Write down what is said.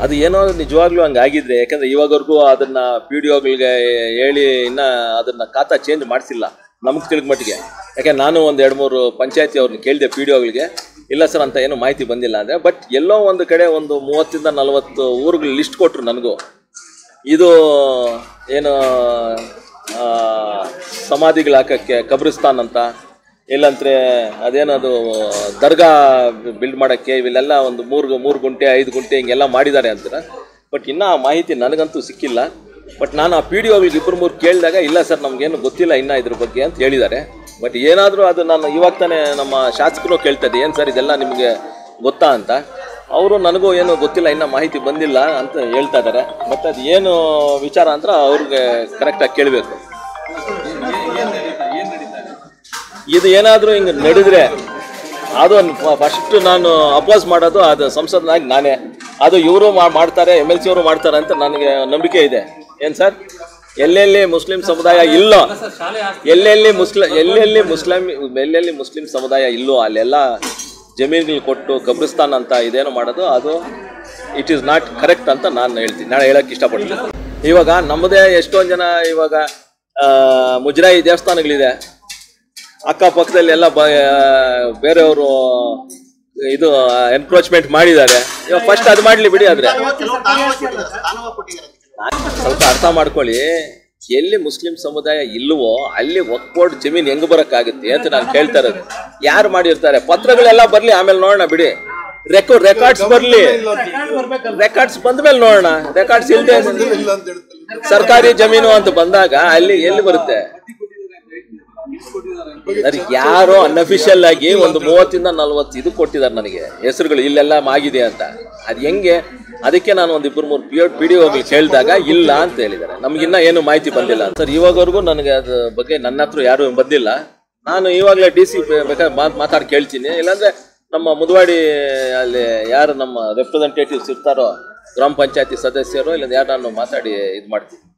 ಅದು ಏನೋ ನಿಜವಾಗ್ಲೂ ಹಂಗೆ ಆಗಿದ್ರೆ ಯಾಕಂದ್ರೆ ಇವಾಗವರೆಗೂ ಅದನ್ನ ಪಿ ಡಿ ಒಗಳಿಗೆ ಹೇಳಿ ಇನ್ನ ಅದನ್ನ ಖಾತಾ ಚೇಂಜ್ ಮಾಡಿಸಿಲ್ಲ ನಮ್ಗೆ ತಿಳಿದ ಮಟ್ಟಿಗೆ ಯಾಕೆ ನಾನು ಒಂದು ಎರಡು ಮೂರು ಪಂಚಾಯತಿ ಅವ್ರನ್ನ ಕೇಳಿದೆ ಪಿ ಡಿ ಒಗಳಿಗೆ ಇಲ್ಲ ಸರ್ ಅಂತ ಏನು ಮಾಹಿತಿ ಬಂದಿಲ್ಲ ಅಂದರೆ ಬಟ್ ಎಲ್ಲೋ ಒಂದು ಕಡೆ ಒಂದು ಮೂವತ್ತಿಂದ ನಲವತ್ತು ಊರುಗಳು ಲಿಸ್ಟ್ ಕೊಟ್ಟರು ನನಗೂ ಇದು ಏನು ಆ, ಸಮಾಧಿಗಳು ಹಾಕಕ್ಕೆ ಕಬ್ರಿಸ್ತಾನ್ ಅಂತ ಇಲ್ಲಂದ್ರೆ ಅದೇನದು ದರ್ಗಾ ಬಿಲ್ಡ್ ಮಾಡೋಕ್ಕೆ ಇವೆಲ್ಲ ಒಂದು ಮೂರು ಮೂರು ಗುಂಟೆ ಐದು ಗುಂಟೆ ಹಿಂಗೆಲ್ಲ ಮಾಡಿದ್ದಾರೆ ಅಂತಾರೆ ಬಟ್ ಇನ್ನೂ ಆ ಮಾಹಿತಿ ನನಗಂತೂ ಸಿಕ್ಕಿಲ್ಲ ಬಟ್ ನಾನು ಆ ಪಿ ಡಿ ಒಗಳಿಗೆ ಇಬ್ಬರು ಮೂರು ಕೇಳಿದಾಗ ಇಲ್ಲ ಸರ್ ನಮಗೇನು ಗೊತ್ತಿಲ್ಲ ಇನ್ನೂ ಇದ್ರ ಬಗ್ಗೆ ಅಂತ ಹೇಳಿದ್ದಾರೆ ಬಟ್ ಏನಾದರೂ ಅದು ನಾನು ಇವಾಗ ತಾನೇ ನಮ್ಮ ಶಾಸಕರು ಕೇಳ್ತಾ ಇದ್ದೆ ಏನು ಸರ್ ಇದೆಲ್ಲ ನಿಮಗೆ ಗೊತ್ತಾ ಅಂತ ಅವರು ನನಗೂ ಏನು ಗೊತ್ತಿಲ್ಲ ಇನ್ನೂ ಮಾಹಿತಿ ಬಂದಿಲ್ಲ ಅಂತ ಹೇಳ್ತಾ ಇದ್ದಾರೆ ಬಟ್ ಅದು ಏನು ವಿಚಾರ ಅಂದ್ರೆ ಅವ್ರಿಗೆ ಕರೆಕ್ಟಾಗಿ ಕೇಳಬೇಕು ಇದು ಏನಾದರೂ ಹಿಂಗೆ ನಡೆದ್ರೆ ಅದು ಫಸ್ಟ್ ನಾನು ಅಪೋಸ್ ಮಾಡೋದು ಅದು ಸಂಸದನಾಗಿ ನಾನೇ ಅದು ಇವರು ಮಾಡ್ತಾರೆ ಎಮ್ ಎಲ್ ಸಿ ಅವರು ಮಾಡ್ತಾರೆ ಅಂತ ನನಗೆ ನಂಬಿಕೆ ಇದೆ ಏನು ಸರ್ ಎಲ್ಲೆಲ್ಲಿ ಮುಸ್ಲಿಂ ಸಮುದಾಯ ಇಲ್ಲೋ ಎಲ್ಲೆಲ್ಲಿ ಮುಸ್ಲಿಂ ಎಲ್ಲೆಲ್ಲಿ ಮುಸ್ಲಿಂ ಎಲ್ಲೆಲ್ಲಿ ಮುಸ್ಲಿಂ ಸಮುದಾಯ ಇಲ್ಲೋ ಅಲ್ಲೆಲ್ಲ ಜಮೀನುಗಳು ಕೊಟ್ಟು ಕಬ್ರಿಸ್ತಾನ್ ಅಂತ ಇದೇನು ಮಾಡೋದು ಅದು ಇಟ್ ಈಸ್ ನಾಟ್ ಕರೆಕ್ಟ್ ಅಂತ ನಾನು ಹೇಳ್ತೀನಿ ನಾನು ಹೇಳಕ್ಕೆ ಇಷ್ಟಪಡ್ತೀನಿ ಇವಾಗ ನಮ್ಮದೇ ಎಷ್ಟೊಂದು ಜನ ಇವಾಗ ಆ, ಮುಜರಾಯಿ ದೇವಸ್ಥಾನಗಳಿದೆ ಅಕ್ಕಪಕ್ಕದಲ್ಲಿ ಎಲ್ಲ ಬ ಬೇರೆಯವರು ಇದು ಎನ್ಕ್ರೋಚ್ಮೆಂಟ್ ಮಾಡಿದ್ದಾರೆ ಇವಾಗ ಫಸ್ಟ್ ಅದು ಮಾಡಲಿ ಬಿಡಿ ಆದ್ರೆ ಕೆಲವು ದಾನವ ಕೊಟ್ಟಿದ್ದಾರೆ ದಾನವ ಕೊಟ್ಟಿದ್ದಾರೆ ಸ್ವಲ್ಪ ಅರ್ಥ ಮಾಡ್ಕೊಳ್ಳಿ ಎಲ್ಲಿ ಮುಸ್ಲಿಂ ಸಮುದಾಯ ಇಲ್ವೋ ಅಲ್ಲಿ ಒಕ್ಕೋಡ್ ಜಮೀನ್ ಹೆಂಗ್ ಬರಕ್ಕಾಗುತ್ತೆ ಅಂತ ನಾನು ಕೇಳ್ತಾ ಇರೋದು ಯಾರು ಮಾಡಿರ್ತಾರೆ ಪತ್ರಗಳೆಲ್ಲ ಬರ್ಲಿ ಆಮೇಲೆ ನೋಡೋಣ ಬಿಡಿ ರೆಕಾರ್ಡ್ ರೆಕಾರ್ಡ್ಸ್ ಬರ್ಲಿ ರೆಕಾರ್ಡ್ಸ್ ಬಂದ್ಮೇಲೆ ನೋಡೋಣ ರೆಕಾರ್ಡ್ಸ್ ಇಲ್ದೆ ಸರ್ಕಾರಿ ಜಮೀನು ಅಂತ ಬಂದಾಗ ಅಲ್ಲಿ ಎಲ್ಲಿ ಬರುತ್ತೆ ಅದು ಯಾರೋ ಅನ್ಅಫಿಷಿಯಲ್ ಆಗಿ ಒಂದು ಮೂವತ್ತಿಂದ ನಲ್ವತ್ತು ಇದು ಕೊಟ್ಟಿದ್ದಾರೆ ನನಗೆ ಹೆಸರುಗಳು ಇಲ್ಲೆಲ್ಲ ಆಗಿದೆ ಅಂತ ಅದು ಹೆಂಗೆ ಅದಕ್ಕೆ ನಾನು ಒಂದು ಇಬ್ಬರು ಮೂರು ಪಿ ಪಿ ಡಿ ಹೋಗಿ ಕೇಳಿದಾಗ ಇಲ್ಲ ಅಂತ ಹೇಳಿದ್ದಾರೆ ನಮಗಿನ್ನ ಏನು ಮಾಹಿತಿ ಬಂದಿಲ್ಲ ಸರ್ ಇವಾಗವರೆಗೂ ನನಗೆ ಅದ್ರ ಬಗ್ಗೆ ನನ್ನ ಹತ್ರ ಯಾರು ಬಂದಿಲ್ಲ ನಾನು ಇವಾಗಲೇ ಡಿ ಸಿ ಬೇಕಾದ್ರೆ ಮಾತ್ ಮಾತಾಡಿ ಕೇಳ್ತೀನಿ ಇಲ್ಲಾಂದ್ರೆ ನಮ್ಮ ಮುದವಾಡಿ ಅಲ್ಲಿ ಯಾರು ನಮ್ಮ ರೆಪ್ರೆಸೆಂಟೇಟಿವ್ಸ್ ಇರ್ತಾರೋ ಗ್ರಾಮ ಪಂಚಾಯತಿ ಸದಸ್ಯರು ಇಲ್ಲ ಯಾರು ನಾನು ಮಾತಾಡಿ ಇದು ಮಾಡ್ತೀನಿ